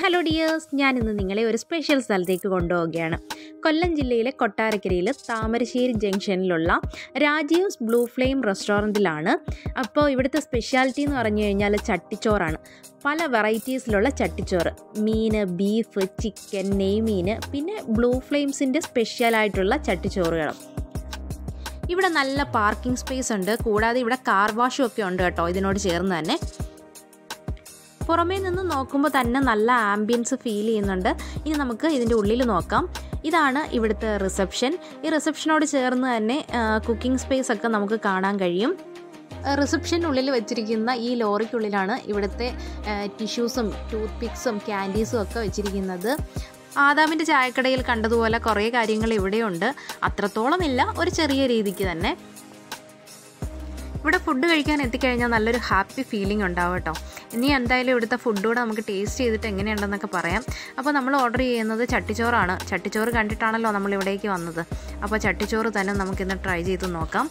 hello dears ഞാൻ ഇന്ന് നിങ്ങളെ ഒരു സ്പെഷ്യൽ സ്ഥലത്തേക്ക് കൊണ്ടുപോവുകയാണ് കൊല്ലം ജില്ലയിലെ കൊട്ടാരക്കരയിൽ താമരശ്ശേരി ജംഗ്ഷനിലുള്ള രാജീവ്സ് ബ്ലൂ ഫ്ലെയിം റെസ്റ്റോറൻറ്റിലാണ് അപ്പോൾ ഇവിടുത്തെ സ്പെഷ്യാലിറ്റി എന്ന് പറഞ്ഞു കഴിഞ്ഞാൽ ചട്ടിച്ചോറാണ് പല വെറൈറ്റീസിലുള്ള ചട്ടിച്ചോറ് മീൻ ബീഫ് ചിക്കൻ നെയ്മീൻ പിന്നെ ബ്ലൂ ഫ്ലെയിംസിൻ്റെ സ്പെഷ്യലായിട്ടുള്ള ചട്ടിച്ചോറുകളും ഇവിടെ നല്ല പാർക്കിംഗ് സ്പേസ് ഉണ്ട് കൂടാതെ ഇവിടെ കാർ വാഷും ഒക്കെ ഉണ്ട് കേട്ടോ ഇതിനോട് ചേർന്ന് തന്നെ പുറമേ നിന്ന് നോക്കുമ്പോൾ തന്നെ നല്ല ആംബിയൻസ് ഫീൽ ചെയ്യുന്നുണ്ട് ഇനി നമുക്ക് ഇതിൻ്റെ ഉള്ളിൽ നോക്കാം ഇതാണ് ഇവിടുത്തെ റിസപ്ഷൻ ഈ റിസപ്ഷനോട് ചേർന്ന് തന്നെ കുക്കിംഗ് സ്പേസ് ഒക്കെ നമുക്ക് കാണാൻ കഴിയും റിസപ്ഷനുള്ളിൽ വെച്ചിരിക്കുന്ന ഈ ലോറിക്കുള്ളിലാണ് ഇവിടുത്തെ ടിഷ്യൂസും ടൂത്ത് പിക്സും ക്യാൻഡീസും ഒക്കെ വെച്ചിരിക്കുന്നത് ആദാമിൻ്റെ ചായക്കടയിൽ കണ്ടതുപോലെ കുറേ കാര്യങ്ങൾ ഇവിടെയുണ്ട് അത്രത്തോളമില്ല ഒരു ചെറിയ രീതിക്ക് തന്നെ ഇവിടെ ഫുഡ് കഴിക്കാൻ എത്തിക്കഴിഞ്ഞാൽ നല്ലൊരു ഹാപ്പി ഫീലിംഗ് ഉണ്ടാവും കേട്ടോ ഇനി എന്തായാലും ഇവിടുത്തെ ഫുഡ് കൂടെ നമുക്ക് ടേസ്റ്റ് ചെയ്തിട്ട് എങ്ങനെയുണ്ടെന്നൊക്കെ പറയാം അപ്പോൾ നമ്മൾ ഓർഡർ ചെയ്യുന്നത് ചട്ടിച്ചോറാണ് ചട്ടിച്ചോറ് കണ്ടിട്ടാണല്ലോ നമ്മൾ ഇവിടേക്ക് വന്നത് അപ്പോൾ ചട്ടിച്ചോറ് തന്നെ നമുക്കിന്ന് ട്രൈ ചെയ്ത് നോക്കാം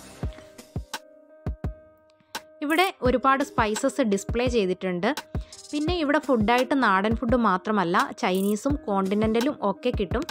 ഇവിടെ ഒരുപാട് സ്പൈസസ് ഡിസ്പ്ലേ ചെയ്തിട്ടുണ്ട് പിന്നെ ഇവിടെ ഫുഡായിട്ട് നാടൻ ഫുഡ് മാത്രമല്ല ചൈനീസും കോണ്ടിനെൻ്റലും ഒക്കെ കിട്ടും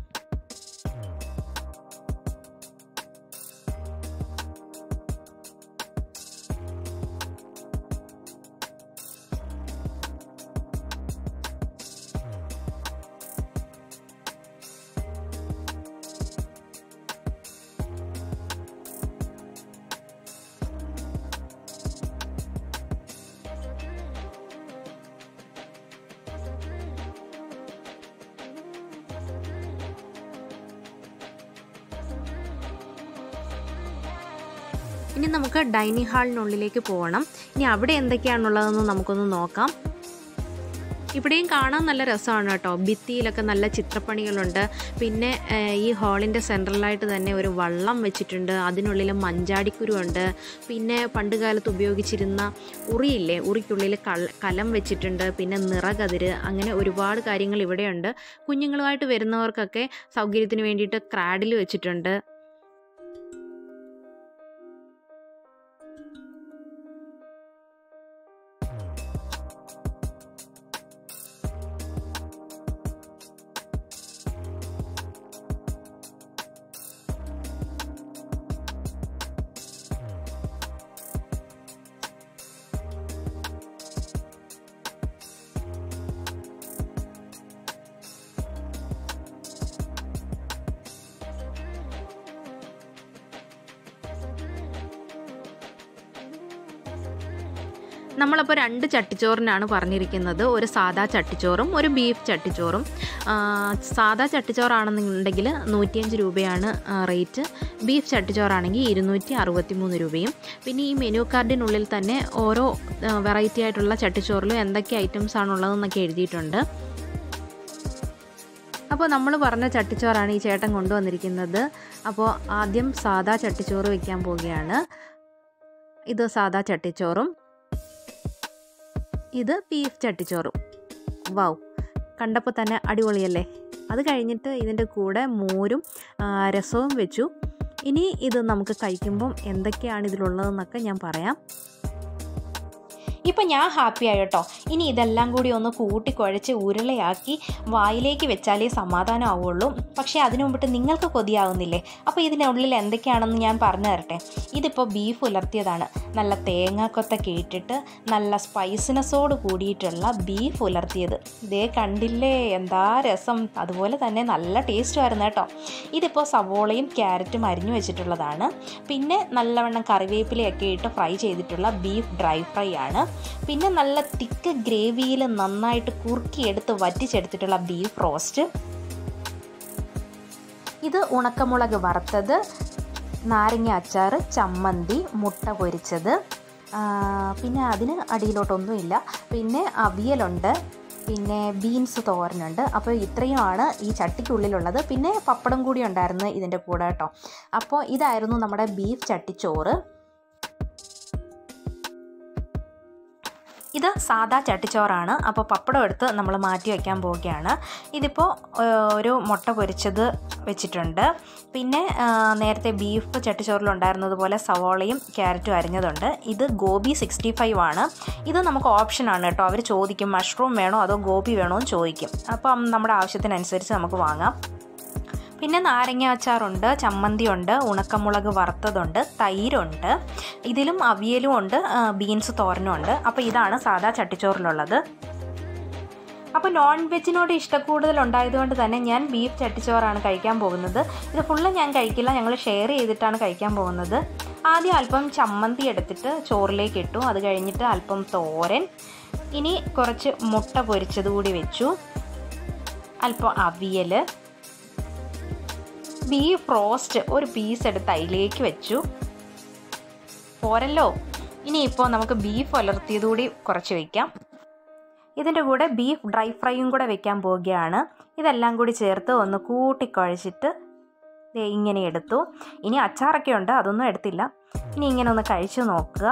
ഇനി നമുക്ക് ഡൈനിങ് ഹാളിനുള്ളിലേക്ക് പോകണം ഇനി അവിടെ എന്തൊക്കെയാണുള്ളതെന്ന് നമുക്കൊന്ന് നോക്കാം ഇവിടെയും കാണാൻ നല്ല രസമാണ് കേട്ടോ ഭിത്തിയിലൊക്കെ നല്ല ചിത്രപ്പണികളുണ്ട് പിന്നെ ഈ ഹാളിൻ്റെ സെൻട്രലായിട്ട് തന്നെ ഒരു വള്ളം വെച്ചിട്ടുണ്ട് അതിനുള്ളിൽ മഞ്ചാടിക്കുരു ഉണ്ട് പിന്നെ പണ്ട് കാലത്ത് ഉപയോഗിച്ചിരുന്ന ഉറിയില്ലേ ഉറിക്കുള്ളിൽ കലം വെച്ചിട്ടുണ്ട് പിന്നെ നിറകതിര് അങ്ങനെ ഒരുപാട് കാര്യങ്ങൾ ഇവിടെയുണ്ട് കുഞ്ഞുങ്ങളുമായിട്ട് വരുന്നവർക്കൊക്കെ സൗകര്യത്തിന് വേണ്ടിയിട്ട് ക്രാഡിൽ വെച്ചിട്ടുണ്ട് നമ്മളപ്പോൾ രണ്ട് ചട്ടിച്ചോറിനാണ് പറഞ്ഞിരിക്കുന്നത് ഒരു സാദാ ചട്ടിച്ചോറും ഒരു ബീഫ് ചട്ടിച്ചോറും സാദാ ചട്ടിച്ചോറാണെന്നുണ്ടെങ്കിൽ നൂറ്റിയഞ്ച് രൂപയാണ് റേറ്റ് ബീഫ് ചട്ടിച്ചോറാണെങ്കിൽ ഇരുന്നൂറ്റി അറുപത്തി മൂന്ന് രൂപയും പിന്നെ ഈ മെനു കാർഡിനുള്ളിൽ തന്നെ ഓരോ വെറൈറ്റി ആയിട്ടുള്ള ചട്ടിച്ചോറിലും എന്തൊക്കെ ഐറ്റംസ് ആണുള്ളതെന്നൊക്കെ എഴുതിയിട്ടുണ്ട് അപ്പോൾ നമ്മൾ പറഞ്ഞ ചട്ടിച്ചോറാണ് ഈ ചേട്ടൻ കൊണ്ടുവന്നിരിക്കുന്നത് അപ്പോൾ ആദ്യം സാദാ ചട്ടിച്ചോറ് വെക്കാൻ പോവുകയാണ് ഇത് സാദാ ചട്ടിച്ചോറും ഇത് ബീഫ് ചട്ടിച്ചോറും വാവ് കണ്ടപ്പോൾ തന്നെ അടിപൊളിയല്ലേ അത് കഴിഞ്ഞിട്ട് ഇതിൻ്റെ കൂടെ മോരും രസവും വെച്ചു ഇനി ഇത് നമുക്ക് കഴിക്കുമ്പം എന്തൊക്കെയാണ് ഇതിലുള്ളതെന്നൊക്കെ ഞാൻ പറയാം ഇപ്പം ഞാൻ ഹാപ്പി ആയി കേട്ടോ ഇനി ഇതെല്ലാം കൂടി ഒന്ന് കൂട്ടി കുഴച്ച് ഉരുളയാക്കി വായിലേക്ക് വെച്ചാലേ സമാധാനം ആവുള്ളൂ പക്ഷേ അതിനു മുമ്പിട്ട് നിങ്ങൾക്ക് കൊതിയാവുന്നില്ലേ അപ്പോൾ ഇതിനുള്ളിൽ എന്തൊക്കെയാണെന്ന് ഞാൻ പറഞ്ഞു തരട്ടെ ഇതിപ്പോൾ ബീഫ് ഉലർത്തിയതാണ് നല്ല തേങ്ങാക്കൊത്തൊക്കെ ഇട്ടിട്ട് നല്ല സ്പൈസിനെസ്സോട് കൂടിയിട്ടുള്ള ബീഫ് ഉലർത്തിയത് ഇതേ കണ്ടില്ലേ എന്താ രസം അതുപോലെ തന്നെ നല്ല ടേസ്റ്റ് ആയിരുന്നു കേട്ടോ ഇതിപ്പോൾ സവോളയും ക്യാരറ്റും അരിഞ്ഞു വെച്ചിട്ടുള്ളതാണ് പിന്നെ നല്ലവണ്ണം കറിവേപ്പിലയൊക്കെ ഇട്ട് ഫ്രൈ ചെയ്തിട്ടുള്ള ബീഫ് ഡ്രൈ ഫ്രൈ ആണ് പിന്നെ നല്ല തിക്ക് ഗ്രേവിയിൽ നന്നായിട്ട് കുറുക്കിയെടുത്ത് വറ്റിച്ചെടുത്തിട്ടുള്ള ബീഫ് റോസ്റ്റ് ഇത് ഉണക്കമുളക് വറുത്തത് നാരങ്ങ അച്ചാർ ചമ്മന്തി മുട്ട പൊരിച്ചത് പിന്നെ അതിന് അടിയിലോട്ടൊന്നുമില്ല പിന്നെ അവിയലുണ്ട് പിന്നെ ബീൻസ് തോരനുണ്ട് അപ്പോൾ ഇത്രയുമാണ് ഈ ചട്ടിക്കുള്ളിലുള്ളത് പിന്നെ പപ്പടം കൂടി ഉണ്ടായിരുന്നു ഇതിൻ്റെ കൂടെ കേട്ടോ അപ്പോൾ ഇതായിരുന്നു നമ്മുടെ ബീഫ് ചട്ടിച്ചോറ് ഇത് സാദാ ചട്ടിച്ചോറാണ് അപ്പോൾ പപ്പടം എടുത്ത് നമ്മൾ മാറ്റി വയ്ക്കാൻ പോവുകയാണ് ഇതിപ്പോൾ ഒരു മുട്ട പൊരിച്ചത് വെച്ചിട്ടുണ്ട് പിന്നെ ആ, നേരത്തെ ബീഫ് ചട്ടിച്ചോറിലുണ്ടായിരുന്നതുപോലെ സവോളയും ക്യാരറ്റും അരിഞ്ഞതുണ്ട് ഇത് ഗോബി സിക്സ്റ്റി ഫൈവ് ആണ് ഇത് നമുക്ക് ഓപ്ഷനാണ് കേട്ടോ അവർ ചോദിക്കും മഷ്റൂം വേണോ അതോ ഗോബി വേണോ എന്ന് ചോദിക്കും അപ്പം നമ്മുടെ ആവശ്യത്തിനനുസരിച്ച് നമുക്ക് വാങ്ങാം പിന്നെ നാരങ്ങ അച്ചാറുണ്ട് ചമ്മന്തിയുണ്ട് ഉണക്കമുളക് വറുത്തതുണ്ട് തൈരുണ്ട് ഇതിലും അവിയലും ഉണ്ട് ആ, ബീൻസ് തോരനും ഉണ്ട് അപ്പോൾ ഇതാണ് സാധാ ചട്ടിച്ചോറിലുള്ളത് അപ്പോൾ നോൺ വെജിനോട് ഇഷ്ടക്കൂടുതൽ ഉണ്ടായതുകൊണ്ട് തന്നെ ഞാൻ ബീഫ് ചട്ടിച്ചോറാണ് കഴിക്കാൻ പോകുന്നത് ഇത് ഫുള്ള് ഞാൻ കഴിക്കില്ല ഞങ്ങൾ ഷെയർ ചെയ്തിട്ടാണ് കഴിക്കാൻ പോകുന്നത് ആദ്യം അല്പം ചമ്മന്തി എടുത്തിട്ട് ചോറിലേക്ക് ഇട്ടു അത് കഴിഞ്ഞിട്ട് അല്പം തോരൻ ഇനി കുറച്ച് മുട്ട പൊരിച്ചത് കൂടി വെച്ചു അല്പം അവിയൽ ബീഫ് റോസ്റ്റ് ഒരു പീസ് എടുത്ത് അതിലേക്ക് വെച്ചു പോരല്ലോ ഇനിയിപ്പോൾ നമുക്ക് ബീഫ് ഉലർത്തിയത് കൂടി കുറച്ച് വയ്ക്കാം ഇതിൻ്റെ കൂടെ ബീഫ് ഡ്രൈ ഫ്രൈയും കൂടെ വെക്കാൻ പോവുകയാണ് ഇതെല്ലാം കൂടി ചേർത്ത് ഒന്ന് കൂട്ടിക്കുഴച്ചിട്ട് ദേ ഇങ്ങനെ എടുത്തു ഇനി അച്ചാറൊക്കെ ഉണ്ട് അതൊന്നും എടുത്തില്ല ഇനി ഇങ്ങനെ ഒന്ന് കഴിച്ചു നോക്കുക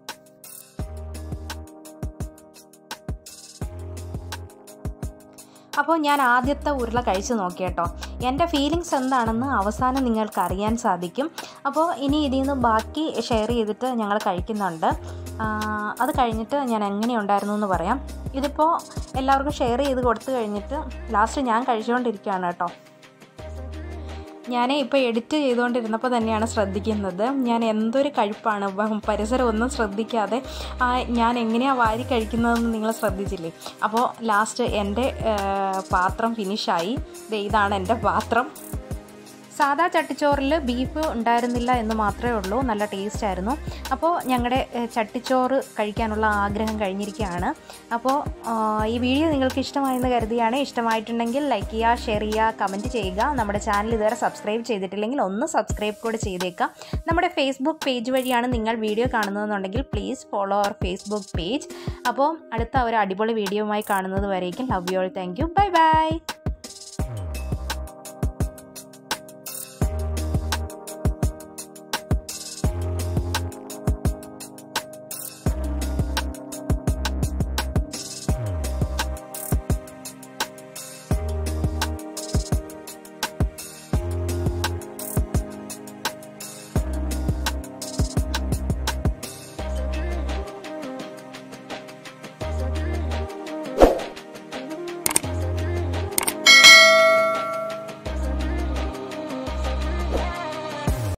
അപ്പോൾ ഞാൻ ആദ്യത്തെ ഉരുള കഴിച്ചു നോക്കി കേട്ടോ എൻ്റെ ഫീലിങ്സ് എന്താണെന്ന് അവസാനം നിങ്ങൾക്ക് അറിയാൻ സാധിക്കും അപ്പോൾ ഇനി ഇതിൽ നിന്ന് ബാക്കി ഷെയർ ചെയ്തിട്ട് ഞങ്ങൾ കഴിക്കുന്നുണ്ട് ആ, അത് കഴിഞ്ഞിട്ട് ഞാൻ എങ്ങനെയുണ്ടായിരുന്നു എന്ന് പറയാം ഇതിപ്പോൾ എല്ലാവർക്കും ഷെയർ ചെയ്ത് കൊടുത്തു കഴിഞ്ഞിട്ട് ലാസ്റ്റ് ഞാൻ കഴിച്ചുകൊണ്ടിരിക്കുകയാണ് കേട്ടോ ഞാൻ ഇപ്പോൾ എഡിറ്റ് ചെയ്തുകൊണ്ടിരുന്നപ്പോൾ തന്നെയാണ് ശ്രദ്ധിക്കുന്നത് ഞാൻ എന്തൊരു കഴിപ്പാണ് വ- പരിസരം ഒന്നും ശ്രദ്ധിക്കാതെ ആ, ഞാൻ എങ്ങനെയാണ് വാരി കഴിക്കുന്നതെന്ന് നിങ്ങൾ ശ്രദ്ധിച്ചില്ലേ അപ്പോൾ ലാസ്റ്റ് എൻ്റെ ആ, പാത്രം ഫിനിഷായി ദേ ഇതാണ് എൻ്റെ പാത്രം സാദാ ചട്ടിച്ചോറിൽ ബീഫ് ഉണ്ടായിരുന്നില്ല എന്ന് മാത്രമേ ഉള്ളൂ നല്ല ടേസ്റ്റ് ആയിരുന്നു അപ്പോൾ ഞങ്ങളുടെ ഏഹ്, ചട്ടിച്ചോറ് കഴിക്കാനുള്ള ആഗ്രഹം കഴിഞ്ഞിരിക്കുകയാണ് അപ്പോൾ ആ, ഈ വീഡിയോ നിങ്ങൾക്ക് ഇഷ്ടമായെന്ന് കരുതിയാണ് ഇഷ്ടമായിട്ടുണ്ടെങ്കിൽ ലൈക്ക് ചെയ്യുക ഷെയർ ചെയ്യുക കമൻറ്റ് ചെയ്യുക നമ്മുടെ ചാനൽ ഇതുവരെ സബ്സ്ക്രൈബ് ചെയ്തിട്ടില്ലെങ്കിൽ ഒന്ന് സബ്സ്ക്രൈബ് കൂടെ ചെയ്തേക്കാം നമ്മുടെ ഫേസ്ബുക്ക് പേജ് വഴിയാണ് നിങ്ങൾ വീഡിയോ കാണുന്നതെന്നുണ്ടെങ്കിൽ please follow our Facebook page അപ്പോൾ അടുത്ത ഒരു അടിപൊളി വീഡിയോയുമായി കാണുന്നത് വരേക്കും love you all thank you bye by